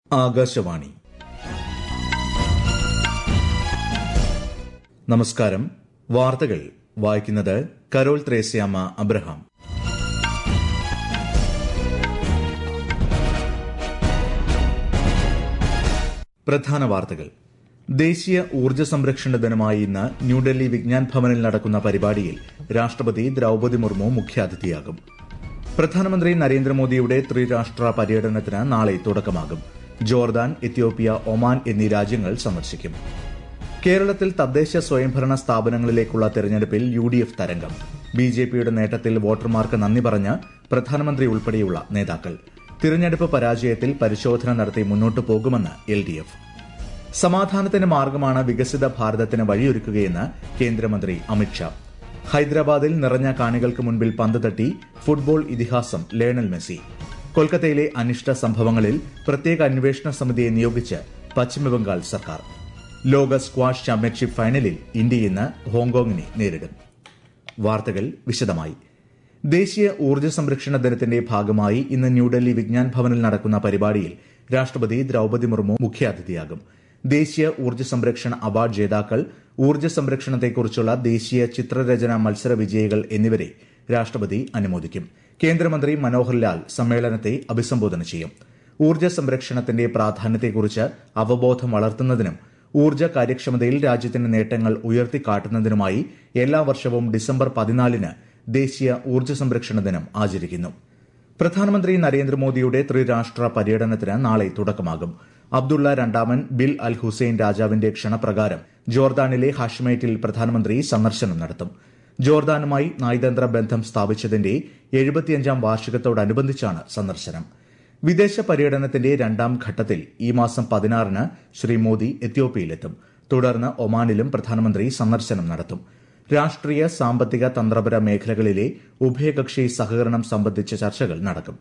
ആകാശവാണി നമസ്കാരം വാർത്തകൾ വായിക്കുന്നത് കരോൾ ത്രേസ്യാമ്മ അബ്രഹാം പ്രധാന വാർത്തകൾ ദേശീയ ഊർജ്ജ സംരക്ഷണ ദിനമായി ഇന്ന് ന്യൂഡൽഹി വിജ്ഞാൻ ഭവനിൽ നടക്കുന്ന പരിപാടിയിൽ രാഷ്ട്രപതി ദ്രൌപദി മുർമു മുഖ്യാതിഥിയാകും പ്രധാനമന്ത്രി നരേന്ദ്രമോദിയുടെ ത്രിരാഷ്ട്ര പര്യടനത്തിന് നാളെ തുടക്കമാകും ജോർദാൻ എത്യോപ്യ ഒമാൻ എന്നീ രാജ്യങ്ങൾ സന്ദർശിക്കും കേരളത്തിൽ തദ്ദേശ സ്വയംഭരണ സ്ഥാപനങ്ങളിലേക്കുള്ള തെരഞ്ഞെടുപ്പിൽ യു ഡി എഫ് തരംഗം ബി ജെ പിയുടെ നേട്ടത്തിൽ വോട്ടർമാർക്ക് നന്ദി പറഞ്ഞ് പ്രധാനമന്ത്രി ഉൾപ്പെടെയുള്ള നേതാക്കൾ തിരഞ്ഞെടുപ്പ് പരാജയത്തിൽ പരിശോധന നടത്തി മുന്നോട്ടു പോകുമെന്ന് എൽ ഡി എഫ് സമാധാനത്തിന് മാർഗമാണ് വികസിത ഭാരതത്തിന് വഴിയൊരുക്കുകയെന്ന് കേന്ദ്രമന്ത്രി അമിത്ഷാ ഹൈദരാബാദിൽ നിറഞ്ഞ കാണികൾക്ക് മുൻപിൽ പന്ത് തട്ടി ഫുട്ബോൾ ഇതിഹാസം ലേണൽ മെസ്സി കൊൽക്കത്തയിലെ അനിഷ്ട സംഭവങ്ങളിൽ പ്രത്യേക അന്വേഷണ സമിതിയെ നിയോഗിച്ച് പശ്ചിമബംഗാൾ സർക്കാർ ലോക സ്ക്വാഷ് ചാമ്പ്യൻഷിപ്പ് ഫൈനലിൽ ഇന്ത്യ ഇന്ന് ഹോങ്കോങ്ങിനെ നേരിടും വാർത്തകൾ വിശദമായി ദേശീയ ഊർജ്ജ സംരക്ഷണ ദിനത്തിന്റെ ഭാഗമായി ഇന്ന് ന്യൂഡൽഹി വിജ്ഞാൻ ഭവനിൽ നടക്കുന്ന പരിപാടിയിൽ രാഷ്ട്രപതി ദ്രൌപദി മുർമു മുഖ്യാതിഥിയാകും ദേശീയ ഊർജ്ജ സംരക്ഷണ അവാർഡ് ജേതാക്കൾ ഊർജ്ജ സംരക്ഷണത്തെക്കുറിച്ചുള്ള ദേശീയ ചിത്രരചന മത്സര വിജയികൾ എന്നിവരെ രാഷ്ട്രപതി അനുമോദിക്കും കേന്ദ്രമന്ത്രി മനോഹർ ലാൽ സമ്മേളനത്തെ അഭിസംബോധന ചെയ്യും ഊർജ്ജ സംരക്ഷണത്തിന്റെ പ്രാധാന്യത്തെക്കുറിച്ച് അവബോധം വളർത്തുന്നതിനും ഊർജ്ജ കാര്യക്ഷമതയിൽ രാജ്യത്തിന്റെ നേട്ടങ്ങൾ ഉയർത്തിക്കാട്ടുന്നതിനുമായി എല്ലാ വർഷവും ഡിസംബർ പതിനാലിന് ദേശീയ ഊർജ്ജ സംരക്ഷണ ദിനം ആചരിക്കുന്നു പ്രധാനമന്ത്രി നരേന്ദ്രമോദിയുടെ ത്രിരാഷ്ട്ര പര്യടനത്തിന് നാളെ തുടക്കമാകും അബ്ദുള്ള രണ്ടാമൻ ബിൽ അൽ ഹുസൈൻ രാജാവിന്റെ ക്ഷണപ്രകാരം ജോർദാനിലെ ഹാഷ്മേറ്റിൽ പ്രധാനമന്ത്രി സന്ദർശനം നടത്തും ജോർദാനുമായി നയതന്ത്ര ബന്ധം സ്ഥാപിച്ചതിന്റെ എഴുപത്തിയഞ്ചാം വാർഷികത്തോടനുബന്ധിച്ചാണ് സന്ദർശനം വിദേശ പര്യടനത്തിന്റെ രണ്ടാം ഘട്ടത്തിൽ ഈ മാസം പതിനാറിന് ശ്രീ മോദി എത്യോപ്യയിലെത്തും തുടർന്ന് ഒമാനിലും പ്രധാനമന്ത്രി സന്ദർശനം നടത്തും രാഷ്ട്രീയ സാമ്പത്തിക തന്ത്രപര മേഖലകളിലെ ഉഭയകക്ഷി സഹകരണം സംബന്ധിച്ച ചർച്ചകൾ നടക്കും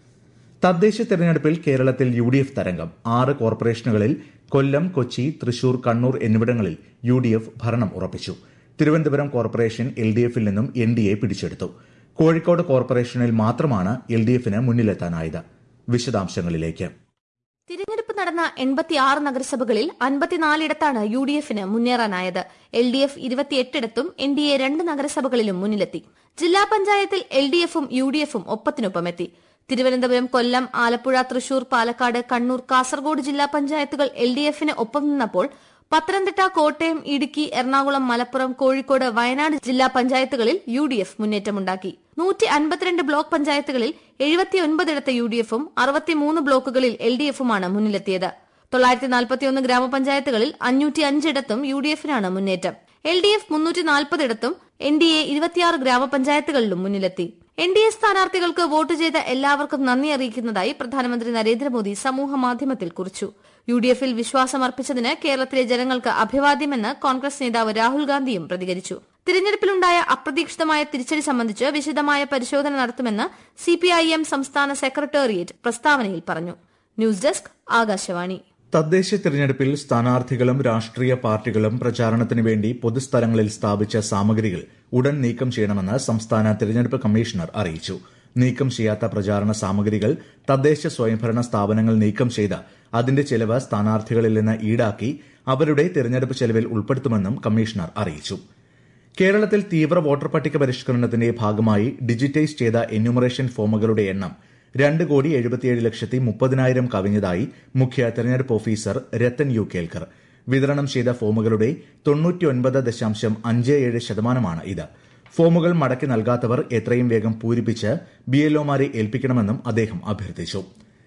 തദ്ദേശ തെരഞ്ഞെടുപ്പിൽ കേരളത്തിൽ യു ഡി എഫ് തരംഗം ആറ് കോർപ്പറേഷനുകളിൽ കൊല്ലം കൊച്ചി തൃശൂർ കണ്ണൂർ എന്നിവിടങ്ങളിൽ യു ഡി എഫ് ഭരണം ഉറപ്പിച്ചു തിരുവനന്തപുരം കോർപ്പറേഷൻ എൽ ഡി എഫിൽ നിന്നും എൻ ഡി എ പിടിച്ചെടുത്തു കോഴിക്കോട് കോർപ്പറേഷനിൽ മാത്രമാണ് എൽ ഡി എഫിന് മുന്നിലെത്താനായത് വിശദാംശങ്ങളിലേക്ക് തിരഞ്ഞെടുപ്പ് നടന്ന എൺപത്തിയാറ് നഗരസഭകളിൽ അൻപത്തിനാലിടത്താണ് യു ഡി എഫിന് മുന്നേറാനായത് എൽ ഡി എഫ് ഇരുപത്തിയെട്ടിടത്തും എൻ ഡി എ രണ്ട് നഗരസഭകളിലും മുന്നിലെത്തി ജില്ലാ പഞ്ചായത്തിൽ എൽ ഡി എഫും യു ഡി എഫും ഒപ്പത്തിനൊപ്പമെത്തി തിരുവനന്തപുരം കൊല്ലം ആലപ്പുഴ തൃശൂർ പാലക്കാട് കണ്ണൂർ കാസർഗോഡ് ജില്ലാ പഞ്ചായത്തുകൾ എൽ ഡി എഫിന് ഒപ്പം നിന്നപ്പോൾ പത്തനംതിട്ട കോട്ടയം ഇടുക്കി എറണാകുളം മലപ്പുറം കോഴിക്കോട് വയനാട് ജില്ലാ പഞ്ചായത്തുകളിൽ യു ഡി എഫ് മുന്നേറ്റമുണ്ടാക്കി നൂറ്റി അൻപത്തിരണ്ട് ബ്ലോക്ക് പഞ്ചായത്തുകളിൽ എഴുപത്തിയൊൻപതിടത്ത് യു ഡി എഫും അറുപത്തിമൂന്ന് ബ്ലോക്കുകളിൽ എൽ ഡി എഫുമാണ് മുന്നിലെത്തിയത് തൊള്ളായിരത്തി നാൽപ്പത്തിയൊന്ന് ഗ്രാമപഞ്ചായത്തുകളിൽ അഞ്ഞൂറ്റി അഞ്ചിടത്തും യു ഡി എഫിനാണ് മുന്നേറ്റം എൽ ഡി എഫ് മുന്നൂറ്റി നാൽപ്പതിടത്തും എൻ ഡി എ ഇരുപത്തിയാറ് ഗ്രാമപഞ്ചായത്തുകളിലും മുന്നിലെത്തി എൻ ഡി എ സ്ഥാനാർത്ഥികൾക്ക് വോട്ട് ചെയ്ത എല്ലാവർക്കും നന്ദി അറിയിക്കുന്നതായി പ്രധാനമന്ത്രി നരേന്ദ്രമോദി സമൂഹ മാധ്യമത്തിൽ കുറിച്ചു യു ഡി എഫിൽ വിശ്വാസമർപ്പിച്ചതിന് കേരളത്തിലെ ജനങ്ങൾക്ക് അഭിവാദ്യമെന്ന് കോൺഗ്രസ് നേതാവ് രാഹുൽ ഗാന്ധിയും പ്രതികരിച്ചു തിരഞ്ഞെടുപ്പിലുണ്ടായ അപ്രതീക്ഷിതമായ തിരിച്ചടി സംബന്ധിച്ച് വിശദമായ പരിശോധന നടത്തുമെന്ന് സിപിഐഎം സംസ്ഥാന സെക്രട്ടേറിയറ്റ് പ്രസ്താവനയിൽ പറഞ്ഞു ന്യൂസ് ഡെസ്ക് ആകാശവാണി തദ്ദേശ തിരഞ്ഞെടുപ്പിൽ സ്ഥാനാർത്ഥികളും രാഷ്ട്രീയ പാർട്ടികളും പ്രചാരണത്തിനു വേണ്ടി പൊതുസ്ഥലങ്ങളിൽ സ്ഥാപിച്ച സാമഗ്രികൾ ഉടൻ നീക്കം ചെയ്യണമെന്ന് സംസ്ഥാന തിരഞ്ഞെടുപ്പ് കമ്മീഷണർ അറിയിച്ചു നീക്കം ചെയ്യാത്ത പ്രചാരണ സാമഗ്രികൾ തദ്ദേശ സ്വയംഭരണ സ്ഥാപനങ്ങൾ നീക്കം ചെയ്ത് അതിന്റെ ചെലവ് സ്ഥാനാർത്ഥികളിൽ നിന്ന് ഈടാക്കി അവരുടെ തിരഞ്ഞെടുപ്പ് ചെലവിൽ ഉൾപ്പെടുത്തുമെന്നും കമ്മീഷണർ അറിയിച്ചു കേരളത്തിൽ തീവ്ര വോട്ടർ പട്ടിക പരിഷ്കരണത്തിന്റെ ഭാഗമായി ഡിജിറ്റൈസ് ചെയ്ത എന്യൂമറേഷൻ ഫോമുകളുടെ എണ്ണം രണ്ട് കോടി എഴുപത്തിയേഴ് ലക്ഷത്തി മുപ്പതിനായിരം കവിഞ്ഞതായി മുഖ്യ തെരഞ്ഞെടുപ്പ് ഓഫീസർ രത്തൻ യു കേൽക്കർ വിതരണം ചെയ്ത ഫോമുകളുടെ തൊണ്ണൂറ്റിയൊൻപത് ദശാംശം അഞ്ച് ഏഴ് ശതമാനമാണ് ഇത് ഫോമുകൾ മടക്കി നൽകാത്തവർ എത്രയും വേഗം പൂരിപ്പിച്ച് ബിഎൽഒമാരെ ഏൽപ്പിക്കണമെന്നും അദ്ദേഹം അഭ്യർത്ഥിച്ചു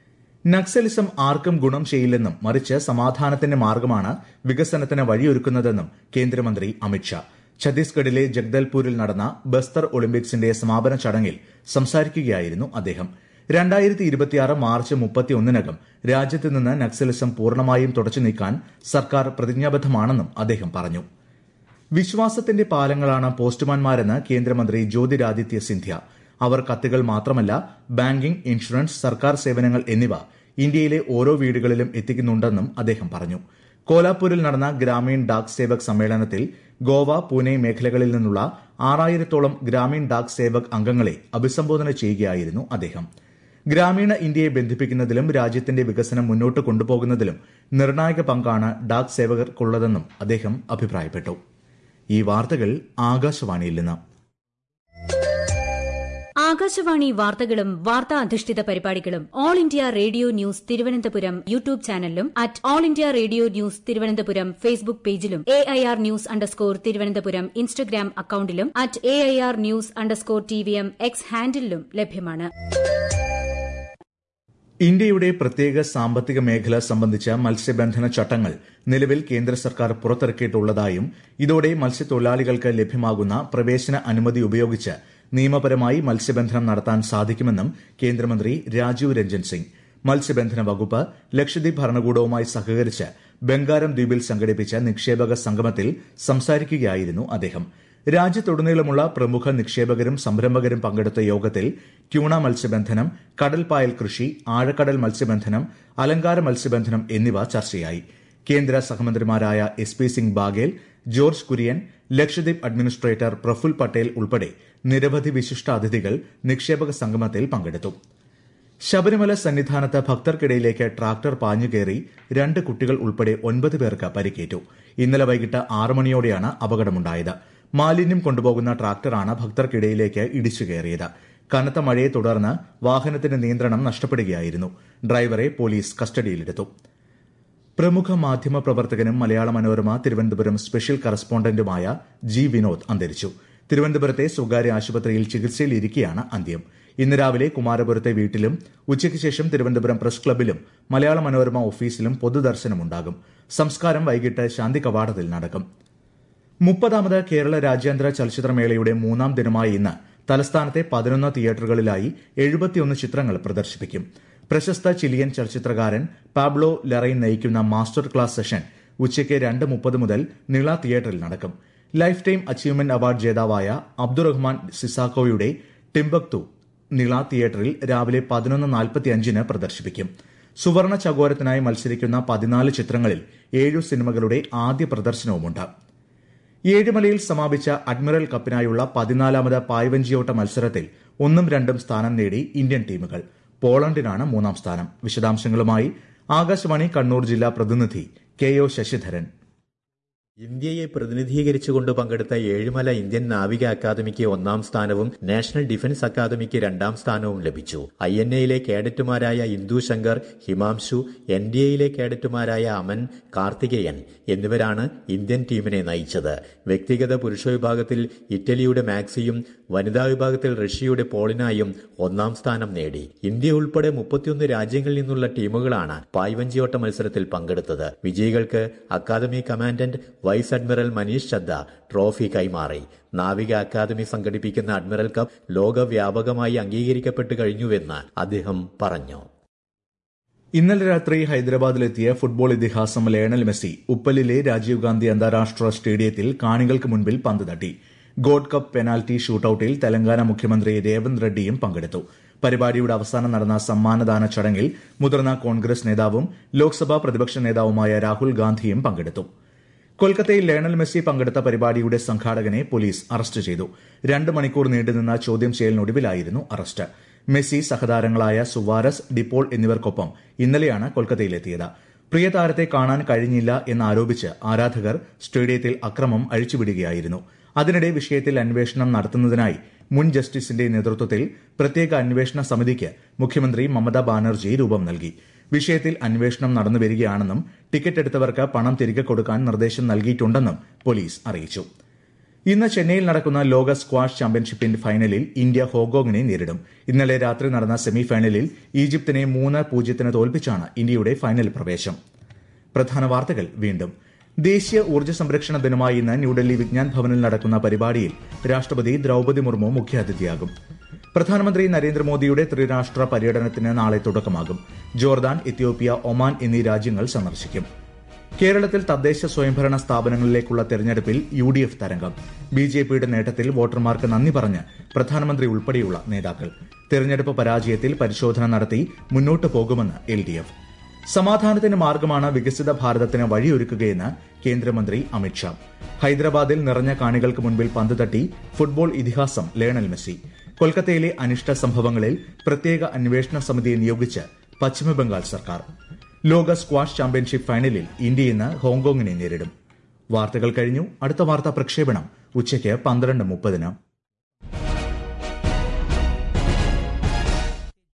നക്സലിസം ആർക്കും ഗുണം ചെയ്യില്ലെന്നും മറിച്ച് സമാധാനത്തിന്റെ മാർഗമാണ് വികസനത്തിന് വഴിയൊരുക്കുന്നതെന്നും കേന്ദ്രമന്ത്രി അമിത്ഷാ ഛത്തീസ്ഗഡിലെ ജഗ്ദൽപൂരിൽ നടന്ന ബസ്തർ ഒളിമ്പിക്സിന്റെ സമാപന ചടങ്ങിൽ സംസാരിക്കുകയായിരുന്നു അദ്ദേഹം രണ്ടായിരത്തി ഇരുപത്തിയാറ് മാർച്ച് മുപ്പത്തിയൊന്നിനകം രാജ്യത്ത് നിന്ന് നക്സലിസം പൂർണ്ണമായും തുടച്ചു നീക്കാൻ സർക്കാർ പ്രതിജ്ഞാബദ്ധമാണെന്നും അദ്ദേഹം പറഞ്ഞു വിശ്വാസത്തിന്റെ പാലങ്ങളാണ് പോസ്റ്റുമാൻമാരെന്ന് കേന്ദ്രമന്ത്രി ജ്യോതിരാദിത്യ സിന്ധ്യ അവർ കത്തുകൾ മാത്രമല്ല ബാങ്കിംഗ് ഇൻഷുറൻസ് സർക്കാർ സേവനങ്ങൾ എന്നിവ ഇന്ത്യയിലെ ഓരോ വീടുകളിലും എത്തിക്കുന്നുണ്ടെന്നും അദ്ദേഹം പറഞ്ഞു കോലാപൂരിൽ നടന്ന ഗ്രാമീൺ ഡാക് സേവക് സമ്മേളനത്തിൽ ഗോവ പൂനെ മേഖലകളിൽ നിന്നുള്ള ആറായിരത്തോളം ഗ്രാമീൺ ഡാക് സേവക് അംഗങ്ങളെ അഭിസംബോധന ചെയ്യുകയായിരുന്നു അദ്ദേഹം ഗ്രാമീണ ഇന്ത്യയെ ബന്ധിപ്പിക്കുന്നതിലും രാജ്യത്തിന്റെ വികസനം മുന്നോട്ട് കൊണ്ടുപോകുന്നതിലും നിർണായക പങ്കാണ് ഡാക് സേവകർക്കുള്ളതെന്നും അദ്ദേഹം അഭിപ്രായപ്പെട്ടു ഈ വാർത്തകൾ ആകാശവാണിയിൽ നിന്ന് ആകാശവാണി വാർത്തകളും വാർത്താ അധിഷ്ഠിത പരിപാടികളും all India radio news Thiruvananthapuram YouTube ചാനലിലും at all India radio news Thiruvananthapuram Facebook പേജിലും A I R news underscore Thiruvananthapuram Instagram അക്കൌണ്ടിലും at A I R news underscore T V M X ഹാൻഡിലും ലഭ്യമാണ് ഇന്ത്യയുടെ പ്രത്യേക സാമ്പത്തിക മേഖല സംബന്ധിച്ച മത്സ്യബന്ധന ചട്ടങ്ങൾ നിലവിൽ കേന്ദ്ര സർക്കാർ പുറത്തിറക്കിയിട്ടുള്ളതായും ഇതോടെ മത്സ്യത്തൊഴിലാളികൾക്ക് ലഭ്യമാകുന്ന പ്രവേശന അനുമതി ഉപയോഗിച്ച് നിയമപരമായി മത്സ്യബന്ധനം നടത്താൻ സാധിക്കുമെന്നും കേന്ദ്രമന്ത്രി രാജീവ് രഞ്ജൻ സിംഗ് മത്സ്യബന്ധന വകുപ്പ് ലക്ഷദ്വീപ് ഭരണകൂടവുമായി സഹകരിച്ച് ബംഗാരം ദ്വീപിൽ സംഘടിപ്പിച്ച നിക്ഷേപക സംഗമത്തിൽ സംസാരിക്കുകയായിരുന്നു അദ്ദേഹം രാജ്യത്തുടനീളമുള്ള പ്രമുഖ നിക്ഷേപകരും സംരംഭകരും പങ്കെടുത്ത യോഗത്തിൽ ട്യൂണ മത്സ്യബന്ധനം കടൽപ്പായൽ കൃഷി ആഴക്കടൽ മത്സ്യബന്ധനം അലങ്കാര മത്സ്യബന്ധനം എന്നിവ ചർച്ചയായി കേന്ദ്ര സഹമന്ത്രിമാരായ S P Singh Baghel George Kurian Lakshadweep administrator Praful Patel ഉൾപ്പെടെ നിരവധി വിശിഷ്ട അതിഥികൾ നിക്ഷേപക സംഗമത്തിൽ പങ്കെടുത്തു ശബരിമല സന്നിധാനത്ത് ഭക്തർക്കിടയിലേക്ക് ട്രാക്ടർ പാഞ്ഞുകയറി രണ്ട് കുട്ടികൾ ഉൾപ്പെടെ ഒൻപത് പേർക്ക് പരിക്കേറ്റു ഇന്നലെ വൈകിട്ട് ആറ് മണിയോടെയാണ് അപകടമുണ്ടായത് മാലിന്യം കൊണ്ടുപോകുന്ന ട്രാക്ടറാണ് ഭക്തർക്കിടയിലേക്ക് ഇടിച്ചു കയറിയത് കനത്ത മഴയെ തുടർന്ന് വാഹനത്തിന്റെ നിയന്ത്രണം നഷ്ടപ്പെടുകയായിരുന്നു ഡ്രൈവറെ പോലീസ് കസ്റ്റഡിയിലെടുത്തു പ്രമുഖ മാധ്യമ പ്രവർത്തകനും മലയാള മനോരമ തിരുവനന്തപുരം സ്പെഷ്യൽ കറസ്പോണ്ടന്റുമായ ജി വിനോദ് അന്തരിച്ചു തിരുവനന്തപുരത്തെ സ്വകാര്യ ആശുപത്രിയിൽ ചികിത്സയിലിരിക്കെയാണ് അന്ത്യം ഇന്ന് രാവിലെ കുമാരപുരത്തെ വീട്ടിലും ഉച്ചയ്ക്ക് ശേഷം തിരുവനന്തപുരം പ്രസ് ക്ലബിലും മലയാള മനോരമ ഓഫീസിലും പൊതുദർശനമുണ്ടാകും സംസ്കാരം വൈകിട്ട് ശാന്തി കവാടത്തിൽ നടക്കും മുപ്പതാമത് കേരള രാജ്യാന്തര ചലച്ചിത്രമേളയുടെ മൂന്നാം ദിനമായ ഇന്ന് തലസ്ഥാനത്തെ പതിനൊന്ന് തിയേറ്ററുകളിലായി എഴുപത്തിയൊന്ന് ചിത്രങ്ങൾ പ്രദർശിപ്പിക്കും പ്രശസ്ത ചിലിയൻ ചലച്ചിത്രകാരൻ പാബ്ലോ ലറൈൻ നയിക്കുന്ന മാസ്റ്റർ ക്ലാസ് സെഷൻ ഉച്ചയ്ക്ക് രണ്ട് മുപ്പത് മുതൽ നിള തിയേറ്ററിൽ നടക്കും ലൈഫ് ടൈം അച്ചീവ്മെന്റ് അവാർഡ് ജേതാവായ അബ്ദുറഹ്മാൻ സിസാക്കോയുടെ ടിംബക്തു നിള തിയേറ്ററിൽ രാവിലെ പതിനൊന്ന് നാൽപ്പത്തിയഞ്ചിന് പ്രദർശിപ്പിക്കും സുവർണ ചകോരത്തിനായി മത്സരിക്കുന്ന പതിനാല് ചിത്രങ്ങളിൽ ഏഴു സിനിമകളുടെ ആദ്യ പ്രദർശനവുമുണ്ട് ഏഴുമലയിൽ സമാപിച്ച അഡ്മിറൽ കപ്പിനായുള്ള പതിനാലാമത് പായ്വഞ്ചിയോട്ട മത്സരത്തിൽ ഒന്നും രണ്ടും സ്ഥാനം നേടി ഇന്ത്യൻ ടീമുകൾ പോളണ്ടിനാണ് മൂന്നാം സ്ഥാനം വിശദാംശങ്ങളുമായി ആകാശവാണി കണ്ണൂർ ജില്ലാ പ്രതിനിധി കെ ഒ ശശിധരൻ ഇന്ത്യയെ പ്രതിനിധീകരിച്ചുകൊണ്ട് പങ്കെടുത്ത ഏഴുമല ഇന്ത്യൻ നാവിക അക്കാദമിക്ക് ഒന്നാം സ്ഥാനവും നാഷണൽ ഡിഫൻസ് അക്കാദമിക്ക് രണ്ടാം സ്ഥാനവും ലഭിച്ചു ഐ എൻ എയിലെ കേഡറ്റുമാരായ ഇന്ദു ശങ്കർ ഹിമാംശു എൻ ഡി എയിലെ കേഡറ്റുമാരായ അമൻ കാർത്തികേയൻ എന്നിവരാണ് ഇന്ത്യൻ ടീമിനെ നയിച്ചത് വ്യക്തിഗത പുരുഷ വിഭാഗത്തിൽ ഇറ്റലിയുടെ മാക്സിയും വനിതാ വിഭാഗത്തിൽ റഷ്യയുടെ പോളിനായും ഒന്നാം സ്ഥാനം നേടി ഇന്ത്യ ഉൾപ്പെടെ മുപ്പത്തിയൊന്ന് രാജ്യങ്ങളിൽ നിന്നുള്ള ടീമുകളാണ് പായ്വഞ്ചിയോട്ട മത്സരത്തിൽ പങ്കെടുത്തത് വിജയികൾക്ക് academy commandant vice admiral Manish Chadha trophy കൈമാറി നാവിക അക്കാദമി സംഘടിപ്പിക്കുന്ന അഡ്മിറൽ കപ്പ് ലോകവ്യാപകമായി അംഗീകരിക്കപ്പെട്ടു കഴിഞ്ഞുവെന്ന് അദ്ദേഹം പറഞ്ഞു ഇന്നലെ രാത്രി ഹൈദരാബാദിലെത്തിയ ഫുട്ബോൾ ഇതിഹാസം ലയണൽ മെസ്സി ഉപ്പലിലെ രാജീവ് ഗാന്ധി അന്താരാഷ്ട്ര സ്റ്റേഡിയത്തിൽ കാണികൾക്ക് മുൻപിൽ പന്ത് തട്ടി ഗോൾഡ് കപ്പ് പെനാൽറ്റി ഷൂട്ടൌട്ടിൽ തെലങ്കാന മുഖ്യമന്ത്രി രേവന്ത് റെഡ്ഡിയും പങ്കെടുത്തു പരിപാടിയുടെ അവസാനം നടന്ന സമ്മാനദാന ചടങ്ങിൽ മുതിർന്ന കോൺഗ്രസ് നേതാവും ലോക്സഭാ പ്രതിപക്ഷ നേതാവുമായ രാഹുൽ ഗാന്ധിയും പങ്കെടുത്തു കൊൽക്കത്തയിൽ ലയണൽ മെസ്സി പങ്കെടുത്ത പരിപാടിയുടെ സംഘാടകനെ പോലീസ് അറസ്റ്റ് ചെയ്തു രണ്ട് മണിക്കൂർ നീണ്ടുനിന്ന ചോദ്യം ചെയ്യലിനൊടുവിലായിരുന്നു അറസ്റ്റ് മെസ്സി സഹതാരങ്ങളായ സുവാരസ് ഡിപ്പോൾ എന്നിവർക്കൊപ്പം ഇന്നലെയാണ് കൊൽക്കത്തയിലെത്തിയത് പ്രിയ താരത്തെ കാണാൻ കഴിഞ്ഞില്ല എന്നാരോപിച്ച് ആരാധകർ സ്റ്റേഡിയത്തിൽ അക്രമം അഴിച്ചുവിടുകയായിരുന്നു അതിനിടെ വിഷയത്തിൽ അന്വേഷണം നടത്തുന്നതിനായി മുൻ ജസ്റ്റിസിന്റെ നേതൃത്വത്തിൽ പ്രത്യേക അന്വേഷണ സമിതിക്ക് മുഖ്യമന്ത്രി മമതാ ബാനർജി രൂപം നൽകി വിഷയത്തിൽ അന്വേഷണം നടന്നുവരികയാണെന്നും ടിക്കറ്റ് എടുത്തവർക്ക് പണം തിരികെ കൊടുക്കാൻ നിർദ്ദേശം നൽകിയിട്ടുണ്ടെന്നും പോലീസ് അറിയിച്ചു ഇന്ന് ചെന്നൈയിൽ നടക്കുന്ന ലോക സ്ക്വാഷ് ചാമ്പ്യൻഷിപ്പിന്റെ ഫൈനലിൽ ഇന്ത്യ ഹോങ്കോങ്ങിനെ നേരിടും ഇന്നലെ രാത്രി നടന്ന സെമി ഫൈനലിൽ ഈജിപ്തിനെ മൂന്ന് പൂജ്യത്തിന് തോൽപ്പിച്ചാണ് ഇന്ത്യയുടെ ഫൈനൽ പ്രവേശം പ്രധാന വാർത്തകൾ വീണ്ടും ദേശീയ ഊർജ്ജ സംരക്ഷണ ദിനമായി ഇന്ന് ന്യൂഡൽഹി വിജ്ഞാൻ ഭവനിൽ നടക്കുന്ന പരിപാടിയിൽ രാഷ്ട്രപതി ദ്രൌപദി മുർമു മുഖ്യാതിഥിയാകും പ്രധാനമന്ത്രി നരേന്ദ്രമോദിയുടെ ത്രിരാഷ്ട്ര പര്യടനത്തിന് നാളെ തുടക്കമാകും ജോർദാൻ എത്യോപ്യ ഒമാൻ എന്നീ രാജ്യങ്ങൾ സന്ദർശിക്കും കേരളത്തിൽ തദ്ദേശ സ്വയംഭരണ സ്ഥാപനങ്ങളിലേക്കുള്ള തെരഞ്ഞെടുപ്പിൽ യു ഡി എഫ് തരംഗം ബി ജെ പിയുടെ നേട്ടത്തിൽ വോട്ടർമാർക്ക് നന്ദി പറഞ്ഞ് പ്രധാനമന്ത്രി ഉൾപ്പെടെയുള്ള നേതാക്കൾ തെരഞ്ഞെടുപ്പ് പരാജയത്തിൽ പരിശോധന നടത്തി മുന്നോട്ട് പോകുമെന്ന് എൽ ഡി എഫ് സമാധാനത്തിന് മാർഗമാണ് വികസിത ഭാരതത്തിന് വഴിയൊരുക്കുകയെന്ന് കേന്ദ്രമന്ത്രി അമിത്ഷാ ഹൈദരാബാദിൽ നിറഞ്ഞ കാണികൾക്ക് മുൻപിൽ പന്ത് തട്ടി ഫുട്ബോൾ ഇതിഹാസം ലയണൽ മെസ്സി കൊൽക്കത്തയിലെ അനിഷ്ട സംഭവങ്ങളിൽ പ്രത്യേക അന്വേഷണ സമിതിയെ നിയോഗിച്ച് പശ്ചിമബംഗാൾ സർക്കാർ ലോക സ്ക്വാഷ് ചാമ്പ്യൻഷിപ്പ് ഫൈനലിൽ ഇന്ത്യ ഇന്ന് ഹോങ്കോങ്ങിനെ നേരിടും വാർത്തകൾ കഴിഞ്ഞു അടുത്ത വാർത്താ പ്രക്ഷേപണം ഉച്ചയ്ക്ക് പന്ത്രണ്ട് മുപ്പതിന്